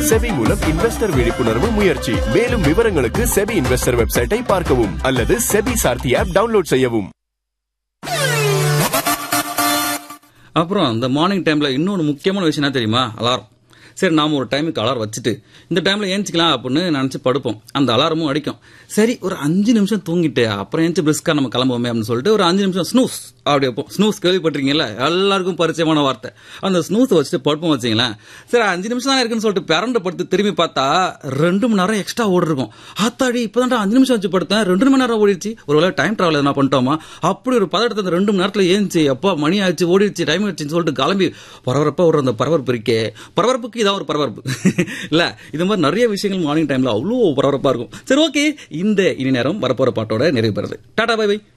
SEBI மூலம் investor விழிப்புணர்வு முயற்சி மேலும் விவரங்களுக்கு செபி இன்வெஸ்டர் வெப்சைட்டை பார்க்கவும் அல்லது செபி சார்த்தி ஆப் டவுன்லோட் செய்யவும் அப்புறம் அந்த மார்னிங் டைம்ல இன்னொன்று முக்கியமான விஷயம் என்ன தெரியுமா அலாரம் சரி நாம ஒரு டைமுக்கு அலாரம் வச்சுட்டு இந்த டைம்ல ஏஞ்சிக்கலாம் அப்படின்னு நினைச்சு படுப்போம் அந்த அலாரமும் அடிக்கும் சரி ஒரு அஞ்சு நிமிஷம் தூங்கிட்டு அப்புறம் ஏஞ்சி பிரிஸ்கா நம்ம கிளம்புவோமே அப்படின்னு சொல்லிட்டு ஒரு அஞ்சு நிமிஷம் ஸ்னூஸ் அப்படி வைப்போம் ஸ்னூஸ் கேள்விப்பட்டிருக்கீங்கல்ல எல்லாருக்கும் பரிச்சயமான வார்த்தை அந்த ஸ்னூஸ் வச்சுட்டு படுப்போம் வச்சிங்களேன் சரி அஞ்சு நிமிஷம் தான் இருக்குன்னு சொல்லிட்டு பிறண்டு படுத்து திரும்பி பார்த்தா ரெண்டு மணி நேரம் எக்ஸ்ட்ரா ஓடி இருக்கும் ஆத்தாடி இப்பதான் அஞ்சு நிமிஷம் வச்சு படுத்தேன் ரெண்டு மணி நேரம் ஓடிடுச்சு ஒருவேளை டைம் டிராவல் எதனா பண்ணிட்டோமா அப்படி ஒரு பதட்டத்தை அந்த ரெண்டு மணி நேரத்துல ஏஞ்சி அப்பா மணி ஆச்சு ஓடிடுச்சு டைம் ஆச்சுன்னு சொல்லிட்டு கிளம்பி பரபரப்பா ஒரு அந்த பரபரப்பு இருக்கே பரபரப்புக்கு இதான் ஒரு பரபரப்பு இல்ல இது மாதிரி நிறைய விஷயங்கள் மார்னிங் டைம்ல அவ்வளோ பரபரப்பா இருக்கும் சரி ஓகே இந்த இனி நேரம் வரப்போற பாட்டோட நிறைவு பெறுது டாடா பை பை